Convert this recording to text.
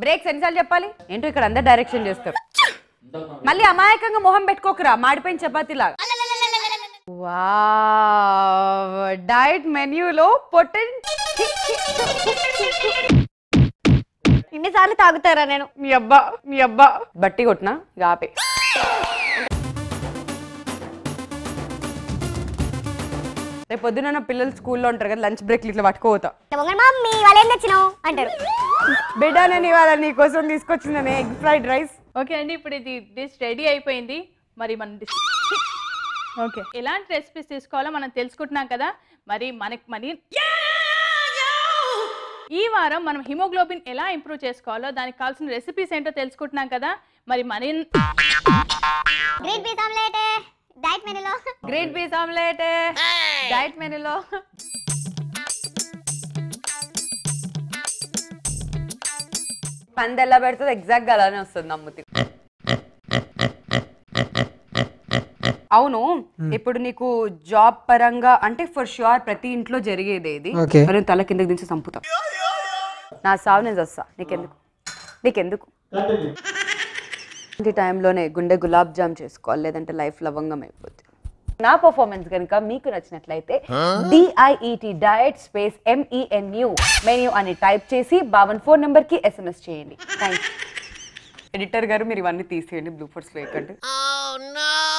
Breaks ఎన్నిసార్లు చెప్పాలి ఏంటో ఇక్కడ అందరు డైరెక్షన్ చేస్తారు మళ్ళీ అమాయకంగా మొహం పెట్టుకోకరా మాడిపోయిన చపాతీలాగా వావ్ డైట్ మెన్యూలో పొటెన్ ఇన్నిసార్లు తాగుతారా నేను మీ అబ్బా మీ అబ్బా బట్టి కొట్టినా ఇక ఆపే రేపు పొద్దున నా పిల్లలు స్కూల్లో ఉంటారు కదా లంచ్ బ్రేక్ ఇట్లా పట్టుకోపోతా పొంగల్ మమ్మీ వాళ్ళు ఏం తెచ్చినావు అంటారు బిడ్డ నేను ఇవాళ నీ కోసం తీసుకొచ్చిందని ఎగ్ ఫ్రైడ్ రైస్ ఓకే అండి ఇప్పుడు ఇది డిష్ రెడీ అయిపోయింది మరి మన డిష్ ఓకే ఎలాంటి రెసిపీస్ తీసుకోవాలో మనం తెలుసుకుంటున్నాం కదా మరి మనకి మరి ఈ వారం మనం హిమోగ్లోబిన్ ఎలా ఇంప్రూవ్ చేసుకోవాలో దానికి కావాల్సిన రెసిపీస్ ఏంటో తెలుసుకుంటున్నాం కదా మరి మరి గ్రీన్ పీస్ ఆమ్లెట్ డైట్ మెనూలో గ్రీన్ పీస్ ఆమ్లెట్ డైట్ మెనూలో పంది ఎలా పెడుతుంది ఎగ్జాక్ట్ గా అలానే వస్తుంది నమ్ముతి అవును ఇప్పుడు నీకు జాబ్ పరంగా అంటే ఫర్ షూర్ ప్రతి ఇంట్లో జరిగేది ఇది Okay. మరి తల కిందకి దించి చంపుతా నా సావు నేను వస్తా నీకెందుకు నీకెందుకు ఈ టైంలోనే గుండె గులాబ్ జామ్ చేసుకోవాలి లేదంటే లైఫ్ లవంగం అయిపోతుంది నా పర్ఫార్మెన్స్ కనుక మీకు నచ్చినట్లయితే D I E T diet space M E N U menu అని టైప్ చేసి బావన్ ఫోన్ నెంబర్ కి ఎస్ఎంఎస్ చేయండి థ్యాంక్స్ ఎడిటర్ గారు మీరు ఇవన్నీ తీసేయండి బ్లూ ఫోర్స్ లేకండి